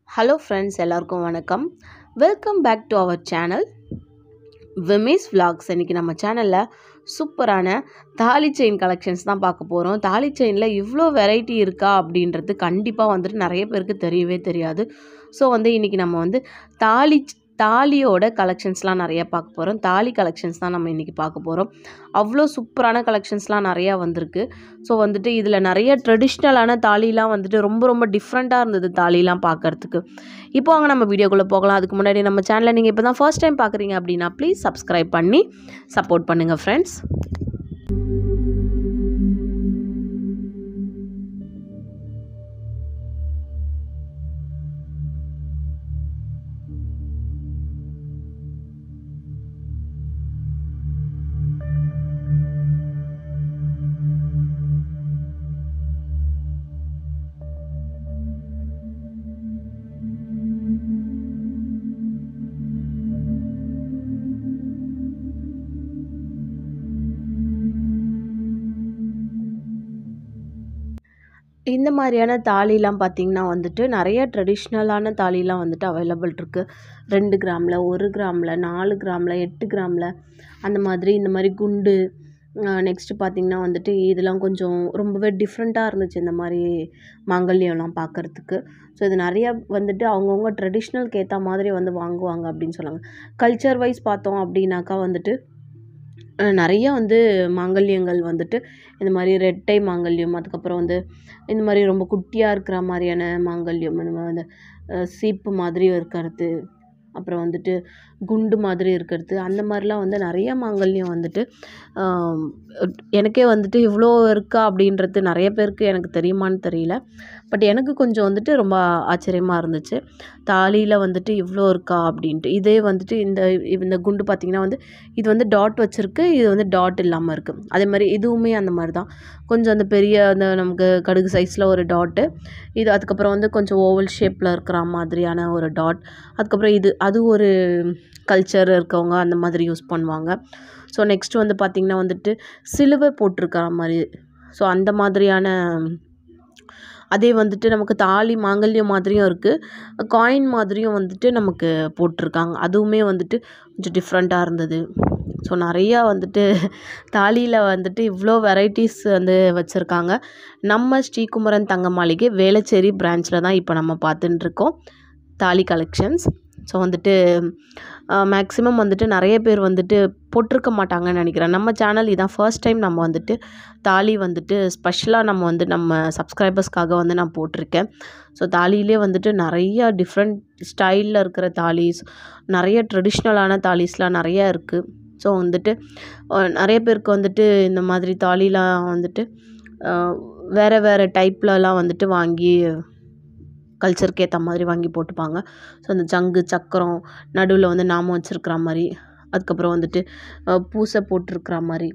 hello friends எல்லாருக்கும் வணக்கம் welcome back to our channel விமிஸ் vlogs இன்றைக்கி நம்ம சேனலில் சூப்பரான தாலி செயின் கலெக்ஷன்ஸ் தான் பார்க்க போகிறோம் தாலி செயினில் இவ்வளோ வெரைட்டி இருக்கா அப்படின்றது கண்டிப்பாக வந்துட்டு நிறைய பேருக்கு தெரியவே தெரியாது ஸோ வந்து இன்றைக்கி நம்ம வந்து தாலி தாலியோட கலெக்ஷன்ஸ்லாம் நிறைய பார்க்க போகிறோம் தாலி கலெக்ஷன்ஸ் தான் நம்ம இன்றைக்கி பார்க்க போகிறோம் அவ்வளோ சூப்பரான கலெக்ஷன்ஸ்லாம் நிறையா வந்திருக்கு ஸோ வந்துட்டு இதில் நிறைய ட்ரெடிஷ்னலான தாலிலாம் வந்துட்டு ரொம்ப ரொம்ப டிஃப்ரெண்ட்டாக இருந்தது தாலிலாம் பார்க்கறதுக்கு இப்போ வாங்க நம்ம வீடியோக்குள்ளே போகலாம் அதுக்கு முன்னாடி நம்ம சேனலை நீங்கள் இப்போ தான் ஃபர்ஸ்ட் டைம் பார்க்குறீங்க அப்படின்னா ப்ளீஸ் சப்ஸ்கிரைப் பண்ணி சப்போர்ட் பண்ணுங்கள் ஃப்ரெண்ட்ஸ் இந்த மாதிரியான தாலிலாம் பார்த்திங்கன்னா வந்துட்டு நிறைய ட்ரெடிஷ்னலான தாலிலாம் வந்துட்டு அவைலபிள் இருக்குது ரெண்டு கிராமில் ஒரு கிராமில் நாலு கிராமில் எட்டு கிராமில் அந்த மாதிரி இந்த மாதிரி குண்டு நெக்ஸ்ட்டு பார்த்திங்கன்னா வந்துட்டு இதெல்லாம் கொஞ்சம் ரொம்பவே டிஃப்ரெண்ட்டாக இருந்துச்சு இந்த மாதிரி மாங்கல்யம்லாம் பார்க்குறதுக்கு ஸோ இது நிறையா வந்துட்டு அவங்கவுங்க ட்ரெடிஷ்னலுக்கு ஏற்ற மாதிரி வந்து வாங்குவாங்க அப்படின்னு சொன்னாங்க கல்ச்சர் வைஸ் பார்த்தோம் அப்படின்னாக்கா வந்துட்டு நிறைய வந்து மாங்கல்யங்கள் வந்துட்டு இந்த மாதிரி ரெட்டை மாங்கல்யம் அதுக்கப்புறம் வந்து இந்த மாதிரி ரொம்ப குட்டியாக இருக்கிற மாதிரியான மாங்கல்யம் இந்த மாதிரி வந்து சீப்பு மாதிரி இருக்கிறது அப்புறம் வந்துட்டு குண்டு மாதிரி இருக்கிறது அந்த மாதிரிலாம் வந்து நிறைய மாங்கல்யம் வந்துட்டு எனக்கே வந்துட்டு இவ்வளோ இருக்கா அப்படின்றது நிறைய பேருக்கு எனக்கு தெரியுமான்னு தெரியல பட் எனக்கு கொஞ்சம் வந்துட்டு ரொம்ப ஆச்சரியமாக இருந்துச்சு தாலியில் வந்துட்டு இவ்வளோ இருக்கா அப்படின்ட்டு இதே வந்துட்டு இந்த இந்த குண்டு பார்த்திங்கன்னா வந்து இது வந்து டாட் வச்சுருக்கு இது வந்து டாட் இல்லாமல் இருக்குது அதே மாதிரி இதுவுமே அந்த மாதிரி தான் கொஞ்சம் அந்த பெரிய அந்த நமக்கு கடுகு சைஸில் ஒரு டாட்டு இது அதுக்கப்புறம் வந்து கொஞ்சம் ஓவல் ஷேப்பில் இருக்கிற மாதிரியான ஒரு டாட் அதுக்கப்புறம் இது அது ஒரு கல்ச்சர் இருக்கவங்க அந்த மாதிரி யூஸ் பண்ணுவாங்க ஸோ நெக்ஸ்ட் வந்து பார்த்திங்கன்னா வந்துட்டு சிலுவை போட்டிருக்கிற மாதிரி ஸோ அந்த மாதிரியான அதே வந்துட்டு நமக்கு தாலி மாங்கல்யம் மாதிரியும் இருக்குது காயின் மாதிரியும் வந்துட்டு நமக்கு போட்டிருக்காங்க அதுவுமே வந்துட்டு கொஞ்சம் டிஃப்ரெண்ட்டாக இருந்தது ஸோ நிறையா வந்துட்டு தாலியில் வந்துட்டு இவ்வளோ வெரைட்டிஸ் வந்து வச்சுருக்காங்க நம்ம ஸ்ரீகுமரன் தங்க மாளிகை வேளச்சேரி பிரான்ச்சில் தான் இப்போ நம்ம பார்த்துட்டுருக்கோம் தாலி கலெக்ஷன்ஸ் ஸோ வந்துட்டு மேக்ஸிமம் வந்துட்டு நிறைய பேர் வந்துட்டு போட்டிருக்க மாட்டாங்கன்னு நினைக்கிறேன் நம்ம சேனல் இதான் ஃபர்ஸ்ட் டைம் நம்ம வந்துட்டு தாலி வந்துட்டு ஸ்பெஷலாக நம்ம வந்து நம்ம சப்ஸ்கிரைபர்ஸ்க்காக வந்து நான் போட்டிருக்கேன் ஸோ தாலியிலே வந்துட்டு நிறைய டிஃப்ரெண்ட் ஸ்டைலில் இருக்கிற தாலிஸ் நிறைய ட்ரெடிஷ்னலான தாலிஸ்லாம் நிறையா இருக்குது ஸோ வந்துட்டு நிறைய பேருக்கு வந்துட்டு இந்த மாதிரி தாலிலாம் வந்துட்டு வேறு வேறு டைப்லலாம் வந்துட்டு வாங்கி கல்ச்சருக்கு ஏற்ற மாதிரி வாங்கி போட்டுப்பாங்க ஸோ அந்த ஜங்கு சக்கரம் நடுவில் வந்து நாமம் வச்சுருக்கிற மாதிரி அதுக்கப்புறம் வந்துட்டு பூசை போட்டிருக்கிற மாதிரி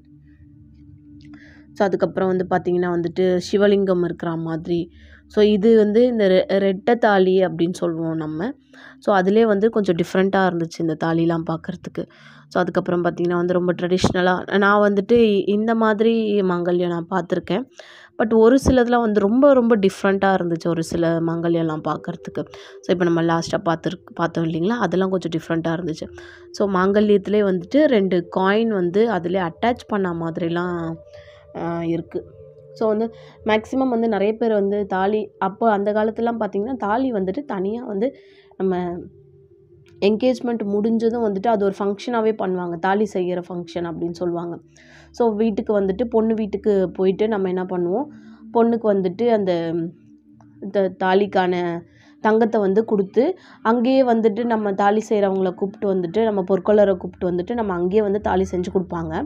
ஸோ அதுக்கப்புறம் வந்து பார்த்திங்கன்னா வந்துட்டு சிவலிங்கம் இருக்கிற மாதிரி ஸோ இது வந்து இந்த ரெ ரெட்டை தாலி அப்படின்னு சொல்லுவோம் நம்ம ஸோ அதிலே வந்து கொஞ்சம் டிஃப்ரெண்ட்டாக இருந்துச்சு இந்த தாலிலாம் பார்க்குறதுக்கு ஸோ அதுக்கப்புறம் பார்த்திங்கன்னா வந்து ரொம்ப ட்ரெடிஷ்னலாக நான் வந்துட்டு இந்த மாதிரி மாங்கல்யம் நான் பார்த்துருக்கேன் பட் ஒரு சிலதெலாம் வந்து ரொம்ப ரொம்ப டிஃப்ரெண்ட்டாக இருந்துச்சு ஒரு சில மாங்கல்யம்லாம் பார்க்குறதுக்கு ஸோ இப்போ நம்ம லாஸ்ட்டாக பார்த்துருக்கு பார்த்தோம் இல்லைங்களா அதெல்லாம் கொஞ்சம் டிஃப்ரெண்ட்டாக இருந்துச்சு ஸோ மாங்கல்யத்திலே வந்துட்டு ரெண்டு காயின் வந்து அதிலே அட்டாச் பண்ண மாதிரிலாம் இருக்குது ஸோ வந்து மேக்ஸிமம் வந்து நிறைய பேர் வந்து தாலி அப்போ அந்த காலத்துலலாம் பார்த்திங்கன்னா தாலி வந்துட்டு தனியாக வந்து நம்ம என்கேஜ்மெண்ட் முடிஞ்சதும் வந்துட்டு அது ஒரு ஃபங்க்ஷனாகவே பண்ணுவாங்க தாலி செய்கிற ஃபங்க்ஷன் அப்படின்னு சொல்லுவாங்க ஸோ வீட்டுக்கு வந்துட்டு பொண்ணு வீட்டுக்கு போயிட்டு நம்ம என்ன பண்ணுவோம் பொண்ணுக்கு வந்துட்டு அந்த இந்த தாலிக்கான தங்கத்தை வந்து கொடுத்து அங்கேயே வந்துட்டு நம்ம தாலி செய்கிறவங்கள கூப்பிட்டு வந்துட்டு நம்ம பொற்கொள்ளரை கூப்பிட்டு வந்துட்டு நம்ம அங்கேயே வந்து தாலி செஞ்சு கொடுப்பாங்க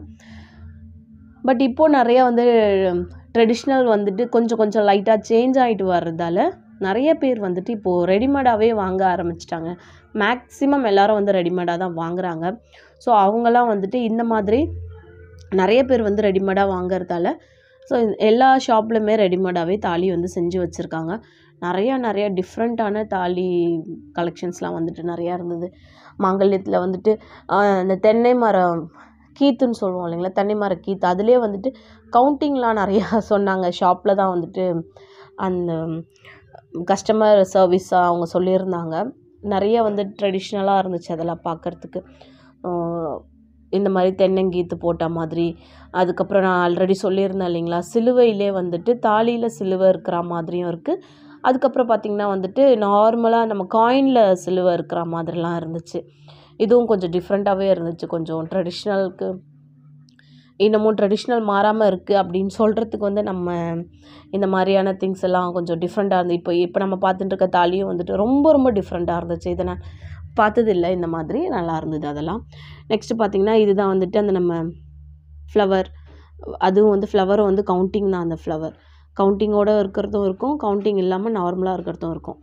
பட் இப்போது நிறையா வந்து ட்ரெடிஷ்னல் வந்துட்டு கொஞ்சம் கொஞ்சம் லைட்டாக சேஞ்ச் ஆகிட்டு வர்றதால நிறைய பேர் வந்துட்டு இப்போது ரெடிமேடாகவே வாங்க ஆரம்பிச்சிட்டாங்க மேக்ஸிமம் எல்லோரும் வந்து ரெடிமேடாக தான் வாங்குகிறாங்க ஸோ அவங்களாம் வந்துட்டு இந்த மாதிரி நிறைய பேர் வந்து ரெடிமேடாக வாங்குறதால ஸோ எல்லா ஷாப்லையுமே ரெடிமேடாகவே தாலி வந்து செஞ்சு வச்சுருக்காங்க நிறையா நிறையா டிஃப்ரெண்ட்டான தாலி கலெக்ஷன்ஸ்லாம் வந்துட்டு நிறையா இருந்தது மாங்கல்யத்தில் வந்துட்டு இந்த தென்னை மரம் கீத்துன்னு சொல்லுவோம் இல்லைங்களா தென்னை மர கீத்து அதுலேயே வந்துட்டு கவுண்டிங்லாம் நிறையா சொன்னாங்க ஷாப்பில் தான் வந்துட்டு அந்த கஸ்டமர் சர்வீஸாக அவங்க சொல்லியிருந்தாங்க நிறைய வந்து ட்ரெடிஷ்னலாக இருந்துச்சு அதெல்லாம் பார்க்குறதுக்கு இந்த மாதிரி தென்னங்கீத்து போட்ட மாதிரி அதுக்கப்புறம் நான் ஆல்ரெடி சொல்லியிருந்தேன் இல்லைங்களா சிலுவையிலே வந்துட்டு தாலியில் சிலுவை இருக்கிற மாதிரியும் இருக்குது அதுக்கப்புறம் பார்த்திங்கன்னா வந்துட்டு நார்மலாக நம்ம காயினில் சிலுவை இருக்கிற மாதிரிலாம் இருந்துச்சு இதுவும் கொஞ்சம் டிஃப்ரெண்ட்டாகவே இருந்துச்சு கொஞ்சம் ட்ரெடிஷ்னலுக்கு இன்னமும் ட்ரெடிஷ்னல் மாறாமல் இருக்குது அப்படின்னு சொல்கிறதுக்கு வந்து நம்ம இந்த மாதிரியான திங்ஸ் எல்லாம் கொஞ்சம் டிஃப்ரெண்ட்டாக இருந்து இப்போ இப்போ நம்ம பார்த்துட்டு இருக்க தாலியும் வந்துட்டு ரொம்ப ரொம்ப டிஃப்ரெண்ட்டாக இருந்துச்சு இதை நான் பார்த்ததில்ல இந்த மாதிரி நல்லா இருந்தது அதெல்லாம் நெக்ஸ்ட்டு பார்த்திங்கன்னா இதுதான் வந்துட்டு அந்த நம்ம ஃப்ளவர் அதுவும் வந்து ஃப்ளவரும் வந்து கவுண்டிங் தான் அந்த ஃப்ளவர் கவுண்டிங்கோடு இருக்கிறதும் இருக்கும் கவுண்டிங் இல்லாமல் நார்மலாக இருக்கிறதும் இருக்கும்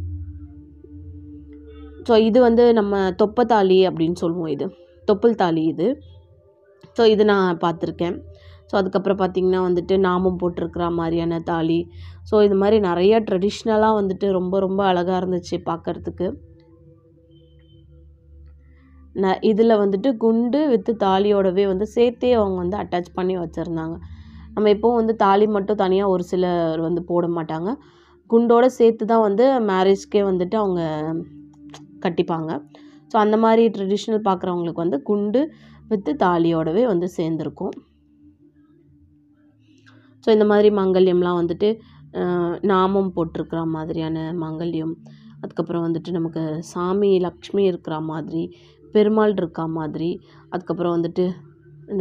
ஸோ இது வந்து நம்ம தொப்பை தாலி அப்படின்னு சொல்லுவோம் இது தொப்புள் தாலி இது ஸோ இது நான் பார்த்துருக்கேன் ஸோ அதுக்கப்புறம் பார்த்திங்கன்னா வந்துட்டு நாமம் போட்டிருக்கிற மாதிரியான தாலி ஸோ இது மாதிரி நிறைய ட்ரெடிஷ்னலாக வந்துட்டு ரொம்ப ரொம்ப அழகாக இருந்துச்சு பார்க்குறதுக்கு ந இதில் வந்துட்டு குண்டு வித்து தாலியோடவே வந்து சேர்த்தே அவங்க வந்து அட்டாச் பண்ணி வச்சுருந்தாங்க நம்ம எப்போவும் வந்து தாலி மட்டும் தனியாக ஒரு சிலர் வந்து போட மாட்டாங்க குண்டோடு சேர்த்து தான் வந்து மேரேஜ்க்கே வந்துட்டு அவங்க கட்டிப்பாங்க ஸோ அந்த மாதிரி ட்ரெடிஷ்னல் பார்க்குறவங்களுக்கு வந்து குண்டு வித்து தாலியோடவே வந்து சேர்ந்துருக்கும் ஸோ இந்த மாதிரி மங்கல்யம்லாம் வந்துட்டு நாமம் போட்டிருக்கிற மாதிரியான மங்கல்யம் அதுக்கப்புறம் வந்துட்டு நமக்கு சாமி லக்ஷ்மி இருக்கிற மாதிரி பெருமாள் இருக்கா மாதிரி அதுக்கப்புறம் வந்துட்டு இந்த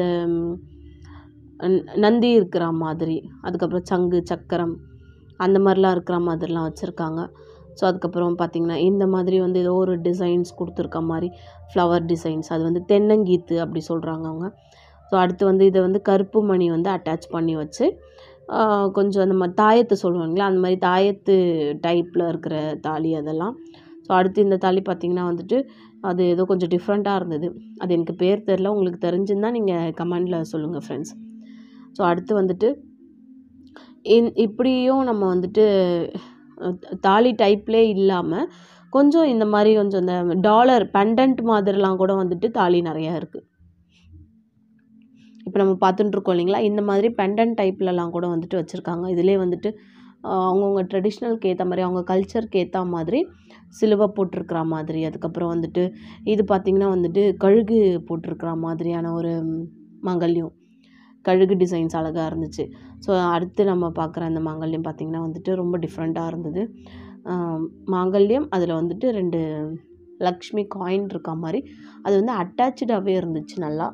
நந்தி இருக்கிற மாதிரி அதுக்கப்புறம் சங்கு சக்கரம் அந்த மாதிரிலாம் இருக்கிற மாதிரிலாம் வச்சுருக்காங்க ஸோ அதுக்கப்புறம் பார்த்திங்கன்னா இந்த மாதிரி வந்து ஏதோ ஒரு டிசைன்ஸ் கொடுத்துருக்க மாதிரி ஃப்ளவர் டிசைன்ஸ் அது வந்து தென்னங்கீத்து அப்படி சொல்கிறாங்க அவங்க ஸோ அடுத்து வந்து இதை வந்து கருப்பு மணி வந்து அட்டாச் பண்ணி வச்சு கொஞ்சம் அந்த மாதிரி தாயத்து சொல்லுவாங்களா அந்த மாதிரி தாயத்து டைப்பில் இருக்கிற தாலி அதெல்லாம் ஸோ அடுத்து இந்த தாலி பார்த்திங்கன்னா வந்துட்டு அது ஏதோ கொஞ்சம் டிஃப்ரெண்ட்டாக இருந்தது அது எனக்கு பேர் தெரில உங்களுக்கு தெரிஞ்சுருந்தால் நீங்கள் கமெண்டில் சொல்லுங்கள் ஃப்ரெண்ட்ஸ் ஸோ அடுத்து வந்துட்டு இன் இப்படியும் நம்ம வந்துட்டு தாலி டைப்லேயே இல்லாமல் கொஞ்சம் இந்த மாதிரி கொஞ்சம் இந்த டாலர் பெண்டன்ட் மாதிரிலாம் கூட வந்துட்டு தாலி நிறையா இருக்குது இப்போ நம்ம பார்த்துட்டு இருக்கோம் இல்லைங்களா இந்த மாதிரி பெண்டன்ட் டைப்லலாம் கூட வந்துட்டு வச்சுருக்காங்க இதிலே வந்துட்டு அவங்கவுங்க ட்ரெடிஷ்னலுக்கு ஏற்ற மாதிரி அவங்க கல்ச்சருக்கு ஏற்ற மாதிரி சிலுவை போட்டிருக்கிற மாதிரி அதுக்கப்புறம் வந்துட்டு இது பார்த்திங்கன்னா வந்துட்டு கழுகு போட்டிருக்கிற மாதிரியான ஒரு மங்கல்யம் கழுகு டிசைன்ஸ் அழகாக இருந்துச்சு ஸோ அடுத்து நம்ம பார்க்குற அந்த மாங்கல்யம் பார்த்திங்கன்னா வந்துட்டு ரொம்ப டிஃப்ரெண்ட்டாக இருந்தது மாங்கல்யம் அதில் வந்துட்டு ரெண்டு லக்ஷ்மி காயின் இருக்க மாதிரி அது வந்து அட்டாச்சாகவே இருந்துச்சு நல்லா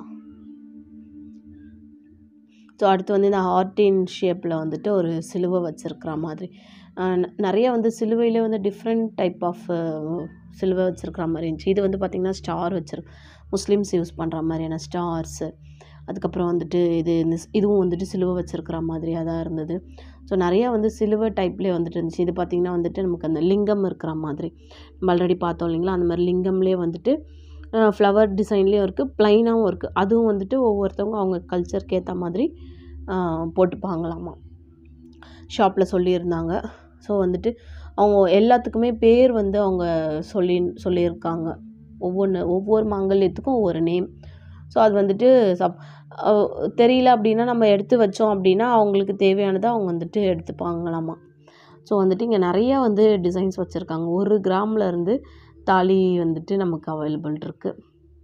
ஸோ அடுத்து வந்து இந்த ஹார்டின் ஷேப்பில் வந்துட்டு ஒரு சிலுவை வச்சுருக்கிற மாதிரி நிறைய வந்து சிலுவையில் வந்து டிஃப்ரெண்ட் டைப் ஆஃப் சிலுவை வச்சுருக்கிற மாதிரி இருந்துச்சு இது வந்து பார்த்திங்கன்னா ஸ்டார் வச்சிரு முஸ்லீம்ஸ் யூஸ் பண்ணுற மாதிரியான ஸ்டார்ஸு அதுக்கப்புறம் வந்துட்டு இது இந்த இதுவும் வந்துட்டு சிலுவை வச்சுருக்கிற மாதிரியாக தான் இருந்தது ஸோ நிறையா வந்து சிலுவை டைப்லேயே வந்துட்டு இருந்துச்சு இது பார்த்திங்கன்னா வந்துட்டு நமக்கு அந்த லிங்கம் இருக்கிற மாதிரி நம்ம ஆல்ரெடி பார்த்தோம் இல்லைங்களா அந்த மாதிரி லிங்கம்லேயே வந்துட்டு ஃப்ளவர் டிசைன்லேயும் இருக்குது ப்ளைனாகவும் இருக்குது அதுவும் வந்துட்டு ஒவ்வொருத்தவங்க அவங்க கல்ச்சருக்கு ஏற்ற மாதிரி போட்டுப்பாங்களாமா ஷாப்பில் சொல்லியிருந்தாங்க ஸோ வந்துட்டு அவங்க எல்லாத்துக்குமே பேர் வந்து அவங்க சொல்லி சொல்லியிருக்காங்க ஒவ்வொன்று ஒவ்வொரு மாங்கல்யத்துக்கும் ஒவ்வொரு நேம் ஸோ அது வந்துட்டு சப் தெரியல அப்படின்னா நம்ம எடுத்து வச்சோம் அப்படின்னா அவங்களுக்கு தேவையானதை அவங்க வந்துட்டு எடுத்துப்பாங்களாமா ஸோ வந்துட்டு இங்கே நிறையா வந்து டிசைன்ஸ் வச்சுருக்காங்க ஒரு கிராமில் இருந்து தாலி வந்துட்டு நமக்கு அவைலபிள் இருக்குது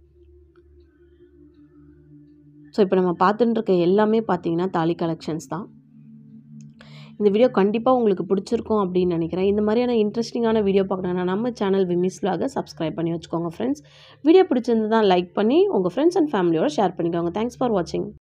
ஸோ இப்போ நம்ம பார்த்துட்டு இருக்க எல்லாமே பார்த்தீங்கன்னா தாலி கலெக்ஷன்ஸ் தான் இந்த வீடியோ கண்டிப்பாக உங்களுக்கு பிடிச்சிருக்கும் அப்படின்னு நினைக்கிறேன் இந்த மாதிரியான இன்ட்ரெஸ்டிங்கான வீடியோ பார்க்கணுன்னா நம்ம சேனல் விமிஸ் vlog-அ சப்ஸ்கிரைப் பண்ணி வச்சுக்கோங்க ஃப்ரெண்ட்ஸ் வீடியோ பிடிச்சிருந்தா லைக் பண்ணி உங்கள் ஃப்ரெண்ட்ஸ் அண்ட் ஃபேமிலியோட ஷேர் பண்ணிக்கோங்க தேங்க்ஸ் ஃபார் வாட்சிங்